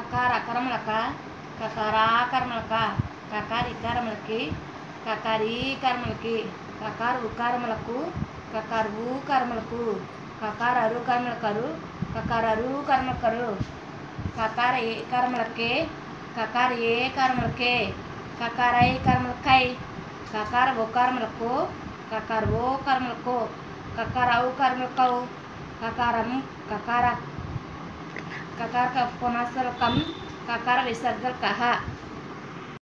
కకార అకరములక కకారాకరములక కకార ఇకారములకి కకారీ కర్మలకి కకార ఉకారములకు కకార ఊకరములకు కకార అరు కర్మలకరు కకార అరు కర్మలకరు కకార ఏ కర్మలకే కకార ఏ కర్మలకే కకార ఐ కర్మలకై కకార ఓ కర్మలకు కకార ఓ కర్మలకు కకార ఔ కర్మలకౌ కకారం కకార కకార పునఃసలకం కకార విసర్గల్ కహ